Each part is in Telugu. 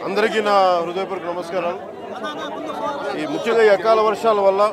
అందరికీ నా హృదయపూర్వక నమస్కారాలు ఈ ముఖ్యంగా ఈ అకాల వర్షాల వల్ల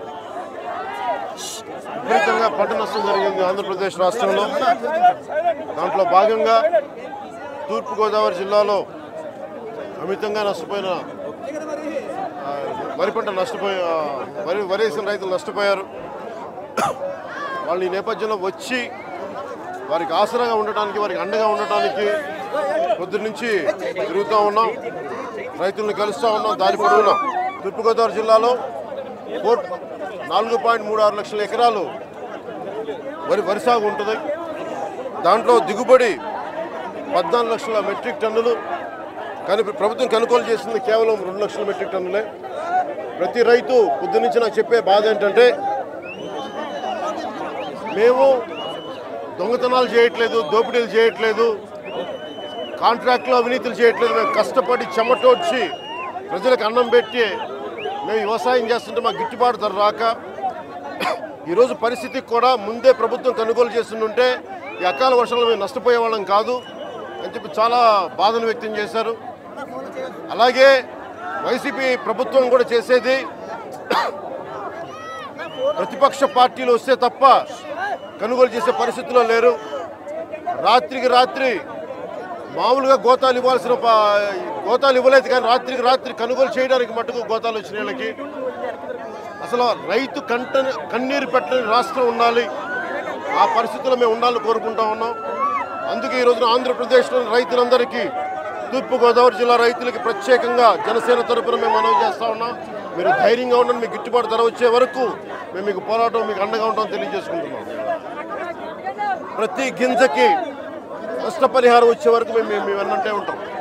విపరీతంగా పంట నష్టం జరిగింది ఆంధ్రప్రదేశ్ రాష్ట్రంలో దాంట్లో భాగంగా తూర్పుగోదావరి జిల్లాలో అమితంగా నష్టపోయిన ఆ, వరి పంట నష్టపోయి ఆ, వరి వరి వేసిన రైతులు నష్టపోయారు వాళ్ళు ఈ నేపథ్యంలో వచ్చి వారికి ఆసరాగా ఉండటానికి వారికి అండగా ఉండటానికి పొద్దున్న నుంచి తిరుగుతూ ఉన్నాం రైతులను కలుస్తూ ఉన్నాం దారి పొడవునా తూర్పుగోదావరి జిల్లాలో ఫోర్ నాలుగు పాయింట్ మూడు ఆరు లక్షల ఎకరాలు వరి వరి సాగు ఉంటుంది దాంట్లో దిగుబడి పద్నాలుగు లక్షల మెట్రిక్ టన్నులు కానీ ప్రభుత్వం కొనుగోలు చేసింది కేవలం రెండు లక్షల మెట్రిక్ టన్నులే ప్రతి రైతు పొద్దు నుంచి నాకు చెప్పే బాధ ఏంటంటే మేము దొంగతనాలు చేయట్లేదు దోపిడీలు చేయట్లేదు కాంట్రాక్ట్లో అవినీతులు చేయట్లేదు మేము కష్టపడి చెమటోడ్చి ప్రజలకు అన్నం పెట్టి మేము వ్యవసాయం చేస్తుంటే మాకు గిట్టుబాటు ధర రాక ఈరోజు పరిస్థితికి కూడా ముందే ప్రభుత్వం కొనుగోలు చేస్తుంటే ఈ అకాల వర్షాలు మేము నష్టపోయే వాళ్ళం కాదు అని చెప్పి చాలా బాధను వ్యక్తం చేశారు అలాగే వైసీపీ ప్రభుత్వం కూడా చేసేది ప్రతిపక్ష పార్టీలు వస్తే తప్ప కొనుగోలు చేసే పరిస్థితిలో లేరు రాత్రికి రాత్రి మామూలుగా గోతాలు ఇవ్వాల్సిన ప- గోతాలు ఇవ్వలేదు కానీ రాత్రికి రాత్రి కొనుగోలు చేయడానికి మటుకు గోతాలు వచ్చిన వీళ్ళకి అసలు రైతు కంట కన్నీరు పెట్టని రాష్ట్రం ఉండాలి ఆ పరిస్థితుల్లో మేము ఉండాలని కోరుకుంటా ఉన్నాం అందుకే ఈ రోజున ఆంధ్రప్రదేశ్లోని రైతులందరికీ తూర్పుగోదావరి జిల్లా రైతులకి ప్రత్యేకంగా జనసేన తరపున మేము మనవి చేస్తా ఉన్నాం మీరు ధైర్యంగా ఉండండి మీకు గిట్టుబాటు ధర వచ్చే వరకు మేము మీకు పోరాటం మీకు అండగా ఉంటాం తెలియజేసుకుంటున్నాం ప్రతి గింజకి నష్టపరిహారం వచ్చే వరకు మేము మేము వెన్నంటే ఉంటాం